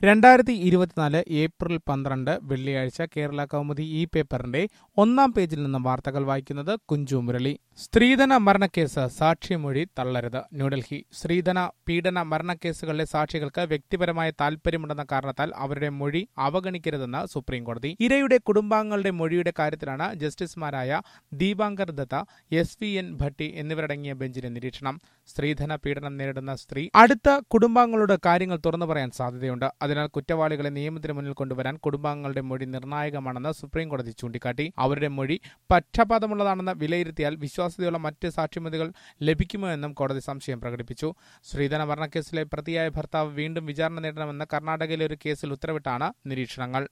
രണ്ടായിരത്തി ഇരുപത്തിനാല് ഏപ്രിൽ പന്ത്രണ്ട് വെള്ളിയാഴ്ച കേരള കൗമുദി ഈ പേപ്പറിന്റെ ഒന്നാം പേജിൽ നിന്ന് വാർത്തകൾ വായിക്കുന്നത് കുഞ്ചു മുരളി സ്ത്രീധന മരണക്കേസ് സാക്ഷിമൊഴി തള്ളരുത് ന്യൂഡൽഹി സ്ത്രീധന പീഡന മരണക്കേസുകളിലെ സാക്ഷികൾക്ക് വ്യക്തിപരമായ താൽപര്യമുണ്ടെന്ന കാരണത്താൽ അവരുടെ മൊഴി അവഗണിക്കരുതെന്ന് സുപ്രീംകോടതി ഇരയുടെ കുടുംബാംഗങ്ങളുടെ മൊഴിയുടെ കാര്യത്തിലാണ് ജസ്റ്റിസുമാരായ Dipankar Datta S V N Bhatti എന്നിവരടങ്ങിയ ബെഞ്ചിന്റെ നിരീക്ഷണം സ്ത്രീധന പീഡനം നേരിടുന്ന സ്ത്രീ അടുത്ത കുടുംബാംഗങ്ങളോട് കാര്യങ്ങൾ തുറന്നു പറയാൻ സാധ്യതയുണ്ട് അതിനാൽ കുറ്റവാളികളെ നിയമത്തിന് മുന്നിൽ കൊണ്ടുവരാൻ കുടുംബാംഗങ്ങളുടെ മൊഴി നിർണായകമാണെന്ന് സുപ്രീംകോടതി ചൂണ്ടിക്കാട്ടി അവരുടെ മൊഴി പക്ഷപാതമുള്ളതാണെന്ന് വിലയിരുത്തിയാൽ വിശ്വാസ്യതയുള്ള മറ്റ് സാക്ഷിമതികൾ ലഭിക്കുമോ എന്നും കോടതി സംശയം പ്രകടിപ്പിച്ചു ശ്രീധന മരണക്കേസിലെ പ്രതിയായ ഭർത്താവ് വീണ്ടും വിചാരണ നേടണമെന്ന് കർണാടകയിലെ ഒരു കേസിൽ ഉത്തരവിട്ടാണ് നിരീക്ഷണങ്ങൾ